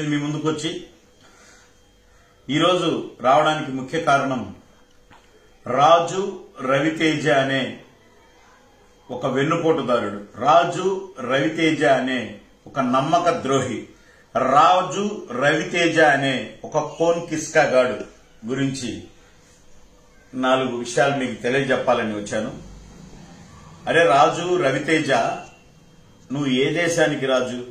మీ ముందుకు వచ్చి ఈరోజు రావడానికి ముఖ్య కారణం రాజు రవితేజ అనే ఒక వెన్నుపోటుదారుడు రాజు రవితేజ అనే ఒక నమ్మక ద్రోహి రాజు రవితేజ అనే ఒక కోన్ కిస్కా గాడు గురించి నాలుగు విషయాలు మీకు తెలియజెప్పాలని వచ్చాను అరే రాజు రవితేజ నువ్వు ఏ దేశానికి రాజు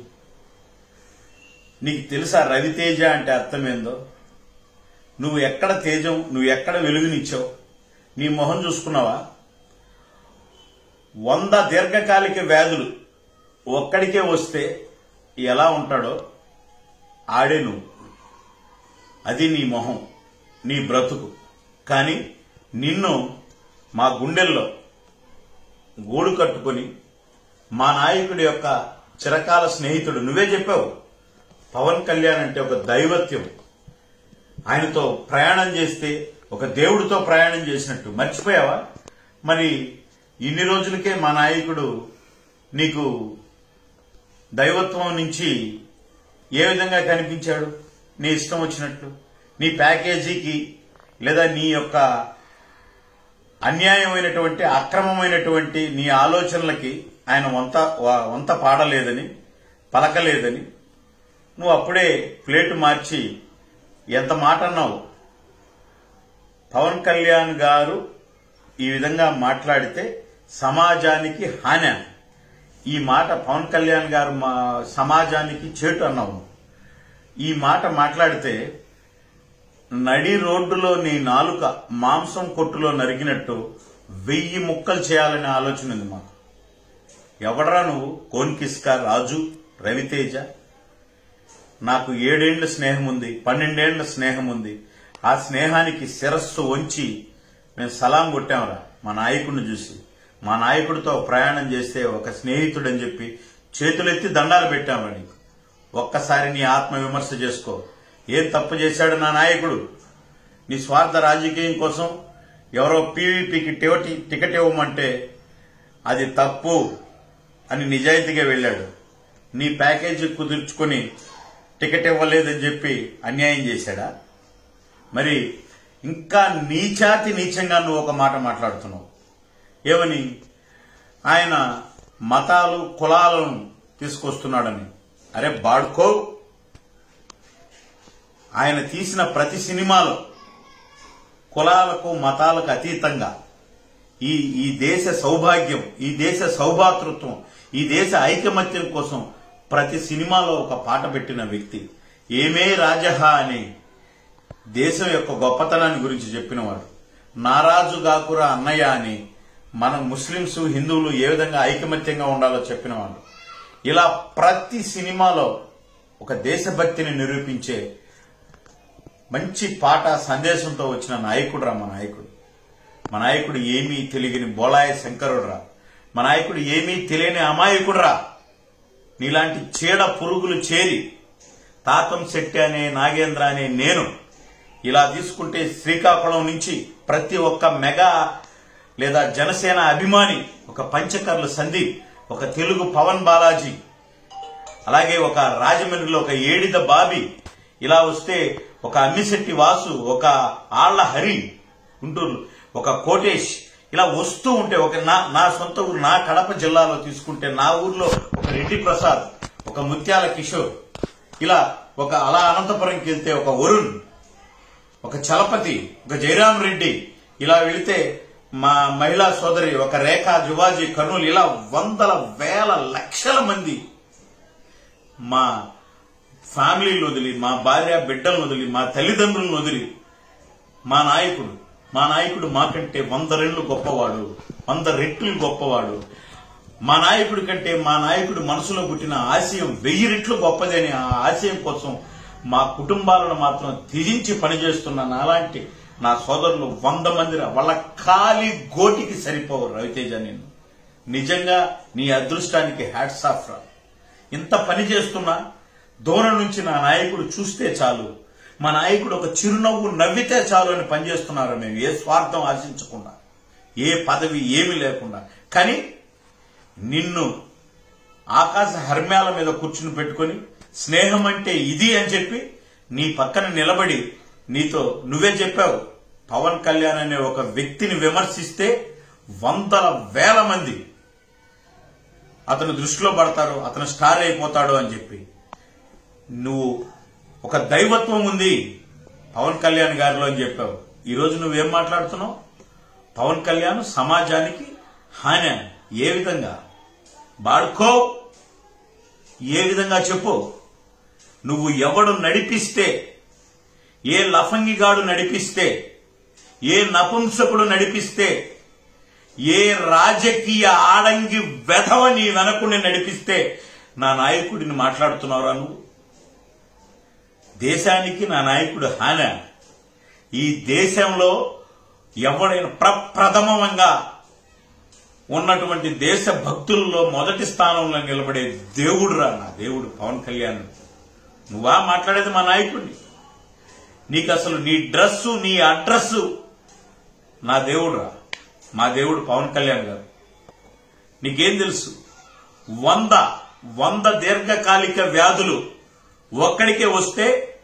నీకు తెలుసా రవితేజ అంటే అర్థం ఏందో నువ్వు ఎక్కడ తేజం నువ్వు ఎక్కడ వెలుగునిచ్చావు నీ మొహం చూసుకున్నావా వంద దీర్ఘకాలిక వ్యాధులు ఒక్కడికే వస్తే ఎలా ఉంటాడో ఆడే నువ్వు అది నీ మొహం నీ బ్రతుకు కానీ నిన్ను మా గుండెల్లో గూడు కట్టుకొని మా నాయకుడి యొక్క చిరకాల స్నేహితుడు నువ్వే చెప్పావు పవన్ కళ్యాణ్ అంటే ఒక దైవత్యం ఆయనతో ప్రయాణం చేస్తే ఒక దేవుడితో ప్రయాణం చేసినట్టు మర్చిపోయావా మరి ఇన్ని రోజులకే మా నాయకుడు నీకు దైవత్వం నుంచి ఏ విధంగా కనిపించాడు నీ ఇష్టం వచ్చినట్లు నీ ప్యాకేజీకి లేదా నీ యొక్క అన్యాయమైనటువంటి అక్రమమైనటువంటి నీ ఆలోచనలకి ఆయన వంత వ- వంత పాడలేదని పలకలేదని నువ్వు అప్పుడే ప్లేటు మార్చి ఎంత మాట అన్నావు పవన్ కళ్యాణ్ గారు ఈ విధంగా మాట్లాడితే సమాజానికి హాని ఈ మాట పవన్ కళ్యాణ్ గారు మా సమాజానికి చేటు అన్నావు ఈ మాట మాట్లాడితే నడి రోడ్డులో నీ నాలుక మాంసం కొట్టులో నరికినట్టు వెయ్యి ముక్కలు చేయాలనే ఆలోచన ఉంది మాకు ఎవడరా నువ్వు కోన్కిస్కా రాజు రవితేజ నాకు ఏడేండ్ల స్నేహం ఉంది పన్నెండేండ్ల స్నేహం ఉంది ఆ స్నేహానికి శిరస్సు వంచి మేము సలాం కొట్టాంరా మా నాయకుడిని చూసి మా నాయకుడితో ప్రయాణం చేస్తే ఒక స్నేహితుడని చెప్పి చేతులెత్తి దండాలు పెట్టాంరా నీకు ఒక్కసారి నీ ఆత్మ విమర్శ చేసుకో ఏం తప్పు చేశాడు నా నాయకుడు నీ స్వార్థ రాజకీయం కోసం ఎవరో పీవీపీకి టివటి టికెట్ ఇవ్వమంటే అది తప్పు అని నిజాయితీగా వెళ్ళాడు నీ ప్యాకేజీ కుదుర్చుకొని టికెట్ ఇవ్వలేదని చెప్పి అన్యాయం చేశాడా మరి ఇంకా నీచాతి నీచంగా నువ్వు ఒక మాట మాట్లాడుతున్నావు ఏమని ఆయన మతాలు కులాలను తీసుకొస్తున్నాడని అరే బాడుకో ఆయన తీసిన ప్రతి సినిమాలో కులాలకు మతాలకు అతీతంగా ఈ ఈ దేశ సౌభాగ్యం ఈ దేశ సౌభాతృత్వం ఈ దేశ ఐకమత్యం కోసం ప్రతి సినిమాలో ఒక పాట పెట్టిన వ్యక్తి ఏమే రాజహా అని దేశం యొక్క గొప్పతనాన్ని గురించి చెప్పినవాడు నారాజు గాకురా అన్నయ్య అని మన ముస్లింస్ హిందువులు ఏ విధంగా ఐకమత్యంగా ఉండాలో చెప్పినవాడు ఇలా ప్రతి సినిమాలో ఒక దేశభక్తిని నిరూపించే మంచి పాట సందేశంతో వచ్చిన నాయకుడు రా మా నాయకుడు మా నాయకుడు ఏమీ తెలియని బోలాయ శంకరుడురా మా నాయకుడు ఏమీ తెలియని అమాయకుడురా నీలాంటి చీడ పురుగులు చేరి తాతం శెట్టి అనే నాగేంద్ర అనే నేను ఇలా తీసుకుంటే శ్రీకాకుళం నుంచి ప్రతి ఒక్క మెగా లేదా జనసేన అభిమాని ఒక పంచకర్ల సందీప్ ఒక తెలుగు పవన్ బాలాజీ అలాగే ఒక రాజమండ్రిలో ఒక ఏడిద బాబి ఇలా వస్తే ఒక అమ్మిశెట్టి వాసు ఒక ఆళ్ల హరి గుంటూరు ఒక కోటేష్ ఇలా వస్తూ ఉంటే ఒక నా నా సొంత ఊరు నా కడప జిల్లాలో తీసుకుంటే నా ఊర్లో ఒక రెడ్డి ప్రసాద్ ఒక ముత్యాల కిషోర్ ఇలా ఒక అలా అనంతపురంకి వెళ్తే ఒక వరుణ్ ఒక చలపతి ఒక జయరాం రెడ్డి ఇలా వెళితే మా మహిళా సోదరి ఒక రేఖా జువాజీ కర్నూలు ఇలా వందల వేల లక్షల మంది మా ఫ్యామిలీని వదిలి మా భార్య బిడ్డలను వదిలి మా తల్లిదండ్రులను వదిలి మా నాయకుడు మా నాయకుడు మాకంటే వంద రెట్లు గొప్పవాడు వంద రెట్లు గొప్పవాడు మా నాయకుడి కంటే మా నాయకుడు మనసులో పుట్టిన ఆశయం వెయ్యి రెట్లు గొప్పదని ఆ ఆశయం కోసం మా కుటుంబాలను మాత్రం త్యజించి పనిచేస్తున్న నాలాంటి నా సోదరులు వంద మంది రా. వాళ్ళ ఖాళీ గోటికి సరిపోవు రవితేజ నేను నిజంగా నీ అదృష్టానికి హ్యాట్స్ ఆఫ్ రా ఇంత పని చేస్తున్నా దూరం నుంచి నా నాయకుడు చూస్తే చాలు మా నాయకుడు ఒక చిరునవ్వు నవ్వితే చాలు అని పనిచేస్తున్నారు మేము ఏ స్వార్థం ఆశించకుండా ఏ పదవి ఏమీ లేకుండా కానీ నిన్ను ఆకాశ హర్మ్యాల మీద కూర్చుని పెట్టుకొని స్నేహం అంటే ఇది అని చెప్పి నీ పక్కన నిలబడి నీతో నువ్వే చెప్పావు పవన్ కళ్యాణ్ అనే ఒక వ్యక్తిని విమర్శిస్తే వందల వేల మంది అతను దృష్టిలో పడతారు అతను స్టార్ అయిపోతాడు అని చెప్పి నువ్వు ఒక దైవత్వం ఉంది పవన్ కళ్యాణ్ గారిలో అని చెప్పావు ఈరోజు నువ్వేం మాట్లాడుతున్నావు పవన్ కళ్యాణ్ సమాజానికి హాని ఏ విధంగా బాడుకో ఏ విధంగా చెప్పు నువ్వు ఎవడు నడిపిస్తే ఏ లఫంగిగాడు నడిపిస్తే ఏ నపుంసకుడు నడిపిస్తే ఏ రాజకీయ ఆడంగి వెధవ నీ వెనకుని నడిపిస్తే నా నాయకుడిని మాట్లాడుతున్నావురా నువ్వు దేశానికి నా నాయకుడు హాన ఈ దేశంలో ఎవడైనా ప్రప్రథమంగా ఉన్నటువంటి దేశ భక్తుల్లో మొదటి స్థానంలో నిలబడే దేవుడురా నా దేవుడు పవన్ కళ్యాణ్ నువ్వా మాట్లాడేది మా నాయకుడిని నీకు అసలు నీ డ్రస్సు నీ అడ్రస్సు నా దేవుడురా మా దేవుడు పవన్ కళ్యాణ్ గారు నీకేం తెలుసు వంద వంద దీర్ఘకాలిక వ్యాధులు ఒక్కడికే వస్తే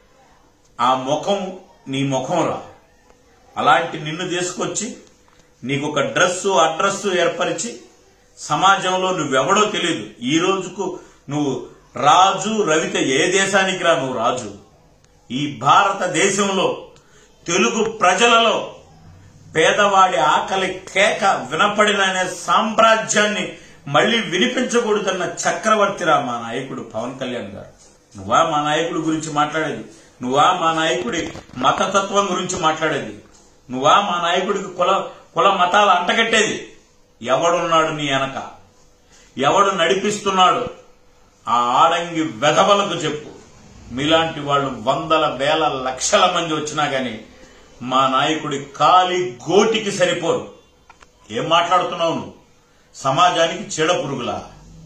ఆ ముఖం నీ ముఖం రా అలాంటి నిన్ను తీసుకొచ్చి నీకు ఒక డ్రెస్సు అడ్రస్సు ఏర్పరిచి సమాజంలో నువ్వెవడో తెలియదు ఈ రోజుకు నువ్వు రాజు రవిత ఏ దేశానికి రా నువ్వు రాజు ఈ భారతదేశంలో తెలుగు ప్రజలలో పేదవాడి ఆకలి కేక వినపడిన అనే సామ్రాజ్యాన్ని మళ్ళీ వినిపించకూడదన్న చక్రవర్తిరా మా నాయకుడు పవన్ కళ్యాణ్ గారు నువ్వా మా నాయకుడి గురించి మాట్లాడేది నువ్వా మా నాయకుడి మతతత్వం గురించి మాట్లాడేది నువ్వా మా నాయకుడికి కుల కుల మతాలు అంటగట్టేది ఎవడున్నాడు నీ వెనక ఎవడు నడిపిస్తున్నాడు ఆ ఆడంగి వెధవలకు చెప్పు మీలాంటి వాళ్ళు వందల వేల లక్షల మంది వచ్చినా గాని మా నాయకుడి కాలి గోటికి సరిపోరు ఏం మాట్లాడుతున్నావు నువ్వు సమాజానికి చీడ పురుగులా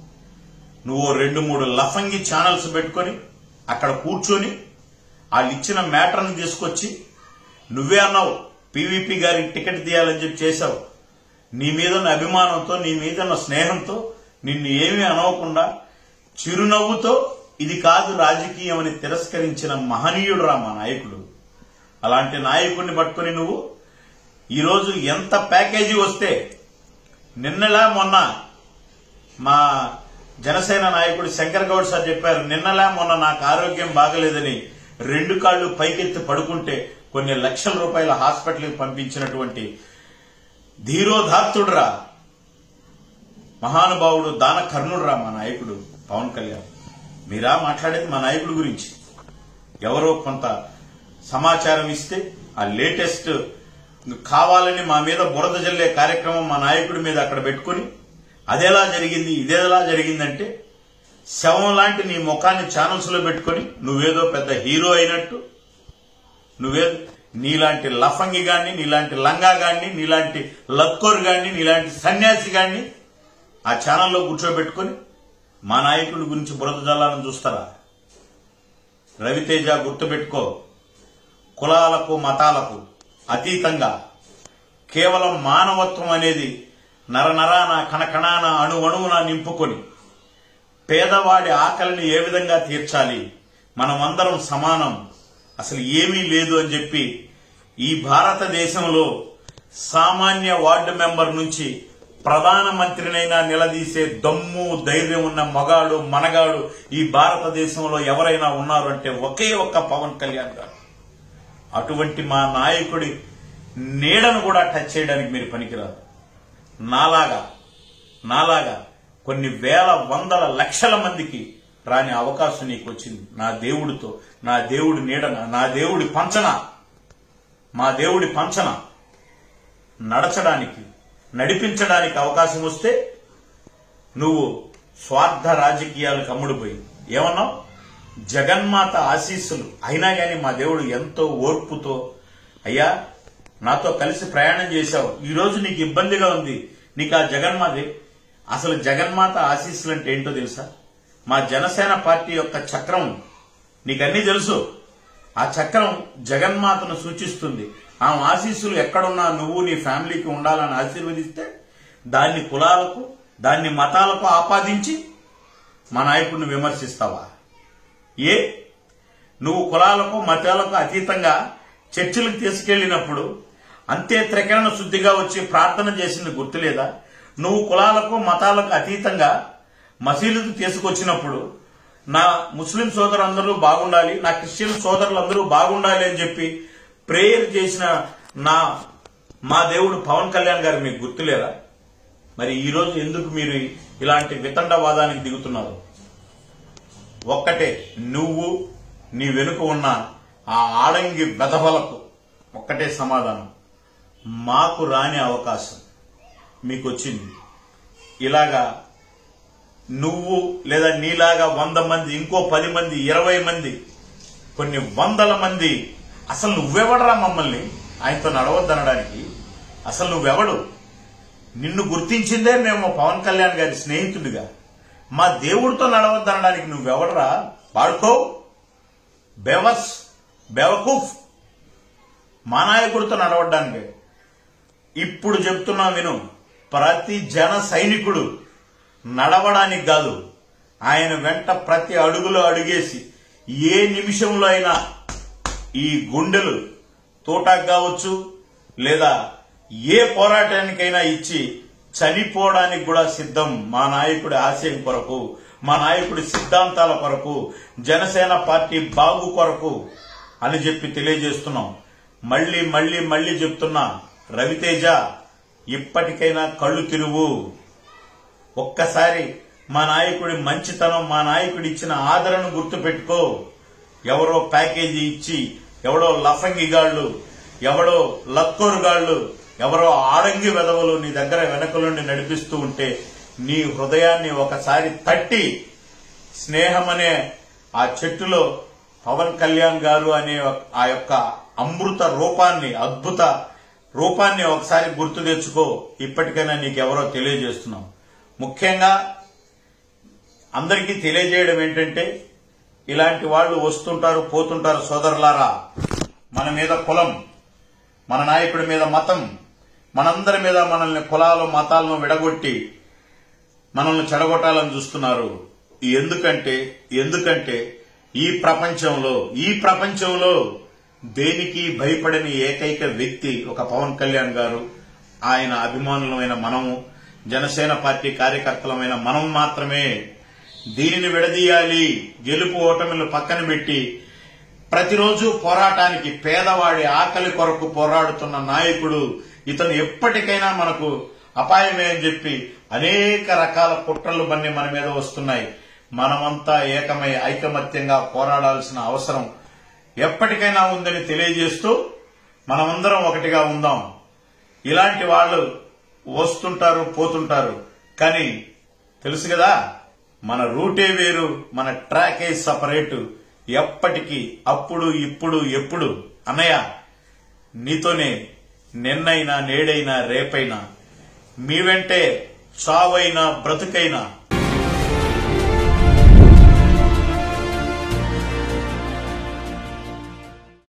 నువ్వు ఓ రెండు మూడు లఫంగి ఛానల్స్ పెట్టుకొని అక్కడ కూర్చొని వాళ్ళు ఇచ్చిన మ్యాటర్ని తీసుకొచ్చి నువ్వే అన్నావు పీవీపీ గారికి టికెట్ తీయాలని చెప్పి చేశావు నీ మీద ఉన్న అభిమానంతో నీ మీద ఉన్న స్నేహంతో నిన్ను ఏమీ అనవకుండా చిరునవ్వుతో ఇది కాదు రాజకీయం అని తిరస్కరించిన మహనీయుడు రా మా నాయకుడు అలాంటి నాయకుడిని పట్టుకొని నువ్వు ఈరోజు ఎంత ప్యాకేజీ వస్తే నిన్నలా మొన్న మా జనసేన నాయకుడు శంకర్ గౌడ్ సార్ చెప్పారు నిన్నలా మొన్న నాకు ఆరోగ్యం బాగలేదని రెండు కాళ్ళు పైకెత్తి పడుకుంటే కొన్ని లక్షల రూపాయల హాస్పిటల్కి పంపించినటువంటి ధీరోధాత్తుడురా మహానుభావుడు దాన కర్ణుడురా మా నాయకుడు పవన్ కళ్యాణ్ మీరా మాట్లాడేది మా నాయకుడి గురించి ఎవరో కొంత సమాచారం ఇస్తే ఆ లేటెస్ట్ కావాలని మా మీద బురద జల్లే కార్యక్రమం మా నాయకుడి మీద అక్కడ పెట్టుకుని అదెలా జరిగింది ఇదేలా జరిగిందంటే శవం లాంటి నీ ముఖాన్ని ఛానల్స్ లో పెట్టుకొని నువ్వేదో పెద్ద హీరో అయినట్టు నువ్వే నీలాంటి లఫంగి గాని నీలాంటి లంగా గాని నీలాంటి లక్కోర్ గాని నీలాంటి సన్యాసి గాని ఆ ఛానల్లో కూర్చోబెట్టుకొని మా నాయకుడి గురించి బురద జల్లాలని చూస్తారా రవితేజ గుర్తుపెట్టుకో కులాలకు మతాలకు అతీతంగా కేవలం మానవత్వం అనేది నరనరాన కణకణాన అణువణువున నింపుకొని పేదవాడి ఆకలిని ఏ విధంగా తీర్చాలి మనమందరం సమానం అసలు ఏమీ లేదు అని చెప్పి ఈ భారతదేశంలో సామాన్య వార్డు మెంబర్ నుంచి ప్రధానమంత్రినైనా నిలదీసే దమ్ము ధైర్యం ఉన్న మగాడు మనగాడు ఈ భారతదేశంలో ఎవరైనా ఉన్నారు అంటే ఒకే ఒక్క పవన్ కళ్యాణ్ గారు అటువంటి మా నాయకుడి నీడను కూడా టచ్ చేయడానికి మీరు పనికిరాదు నాలాగా నాలాగా కొన్ని వేల వందల లక్షల మందికి రాని అవకాశం నీకు వచ్చింది నా దేవుడితో నా దేవుడి నీడన నా దేవుడి పంచన మా దేవుడి పంచన నడచడానికి నడిపించడానికి అవకాశం వస్తే నువ్వు స్వార్థ రాజకీయాలకు అమ్ముడుపోయి ఏమన్నావు జగన్మాత ఆశీస్సులు అయినా గాని మా దేవుడు ఎంతో ఓర్పుతో అయ్యా నాతో కలిసి ప్రయాణం చేశావు ఈ రోజు నీకు ఇబ్బందిగా ఉంది నీకు ఆ జగన్మాత అసలు జగన్మాత ఆశీస్సులు అంటే ఏంటో తెలుసా మా జనసేన పార్టీ యొక్క చక్రం నీకన్నీ తెలుసు ఆ చక్రం జగన్మాతను సూచిస్తుంది ఆ ఆశీస్సులు ఎక్కడున్నా నువ్వు నీ ఫ్యామిలీకి ఉండాలని ఆశీర్వదిస్తే దాన్ని కులాలకు దాన్ని మతాలకు ఆపాదించి మా నాయకుడిని విమర్శిస్తావా ఏ నువ్వు కులాలకు మతాలకు అతీతంగా చర్చిలకు తీసుకెళ్లినప్పుడు అంతే త్రికరణ శుద్ధిగా వచ్చి ప్రార్థన చేసింది గుర్తులేదా నువ్వు కులాలకు మతాలకు అతీతంగా మసీదుకు తీసుకొచ్చినప్పుడు నా ముస్లిం సోదరులందరూ బాగుండాలి నా క్రిస్టియన్ సోదరులందరూ బాగుండాలి అని చెప్పి ప్రేయర్ చేసిన నా మా దేవుడు పవన్ కళ్యాణ్ గారు మీకు గుర్తులేదా మరి ఈ రోజు ఎందుకు మీరు ఇలాంటి వితండవాదానికి దిగుతున్నారు ఒక్కటే నువ్వు నీ వెనుక ఉన్న ఆ ఆడంగి వెధవలకు ఒక్కటే సమాధానం మాకు రాని అవకాశం మీకు వచ్చింది ఇలాగా నువ్వు లేదా నీలాగా వంద మంది ఇంకో పది మంది ఇరవై మంది కొన్ని వందల మంది అసలు నువ్వెవడరా మమ్మల్ని ఆయనతో నడవద్దనడానికి అసలు నువ్వెవడు నిన్ను గుర్తించిందే మేము పవన్ కళ్యాణ్ గారి స్నేహితుడిగా మా దేవుడితో నడవద్దనడానికి నువ్వెవడరా వాడుకో బెవస్ బెవకూఫ్ మా నాయకుడితో నడవడానికి ఇప్పుడు చెప్తున్నా విను ప్రతి జన సైనికుడు నడవడానికి కాదు ఆయన వెంట ప్రతి అడుగులో అడుగేసి ఏ నిమిషంలో అయినా ఈ గుండెలు తోటాకు కావచ్చు లేదా ఏ పోరాటానికైనా ఇచ్చి చనిపోవడానికి కూడా సిద్ధం మా నాయకుడి ఆశయం కొరకు మా నాయకుడి సిద్ధాంతాల కొరకు జనసేన పార్టీ బాగు కొరకు అని చెప్పి తెలియజేస్తున్నాం మళ్ళీ మళ్ళీ మళ్ళీ చెప్తున్నా రవితేజ ఇప్పటికైనా కళ్ళు తిరువు ఒక్కసారి మా నాయకుడి మంచితనం మా నాయకుడి ఇచ్చిన ఆదరణ గుర్తుపెట్టుకో ఎవరో ప్యాకేజీ ఇచ్చి ఎవడో లఫంగిగాళ్ళు ఎవడో లక్కోరుగాళ్ళు ఎవరో ఆడంగి వెదవలు నీ దగ్గర వెనక నుండి నడిపిస్తూ ఉంటే నీ హృదయాన్ని ఒకసారి తట్టి స్నేహం అనే ఆ చెట్టులో పవన్ కళ్యాణ్ గారు అనే ఒక- ఆ యొక్క అమృత రూపాన్ని అద్భుత రూపాన్ని ఒకసారి గుర్తు తెచ్చుకో ఇప్పటికైనా నీకెవరో తెలియజేస్తున్నాం ముఖ్యంగా అందరికీ తెలియజేయడం ఏంటంటే ఇలాంటి వాళ్ళు వస్తుంటారు పోతుంటారు సోదరులారా మన మీద కులం మన నాయకుడి మీద మతం మనందరి మీద మనల్ని కులాలు మతాలను విడగొట్టి మనల్ని చెడగొట్టాలని చూస్తున్నారు ఎందుకంటే ఎందుకంటే ఈ ప్రపంచంలో ఈ ప్రపంచంలో దేనికి భయపడని ఏకైక వ్యక్తి ఒక పవన్ కళ్యాణ్ గారు ఆయన అభిమానులమైన మనము జనసేన పార్టీ కార్యకర్తలమైన మనం మాత్రమే దీనిని విడదీయాలి గెలుపు ఓటమిలు పక్కన పెట్టి ప్రతిరోజు పోరాటానికి పేదవాడి ఆకలి కొరకు పోరాడుతున్న నాయకుడు ఇతను ఎప్పటికైనా మనకు అపాయమే అని చెప్పి అనేక రకాల కుట్రలు బన్ని మన మీద వస్తున్నాయి మనమంతా ఏకమై ఐకమత్యంగా పోరాడాల్సిన అవసరం ఎప్పటికైనా ఉందని తెలియజేస్తూ మనమందరం ఒకటిగా ఉందాం ఇలాంటి వాళ్ళు వస్తుంటారు పోతుంటారు కానీ తెలుసు కదా మన రూటే వేరు మన ట్రాకే సపరేటు ఎప్పటికీ అప్పుడు ఇప్పుడు ఎప్పుడు అన్నయ్య నీతోనే నిన్నైనా నేడైనా రేపైనా మీ వెంటే చావైనా బ్రతుకైనా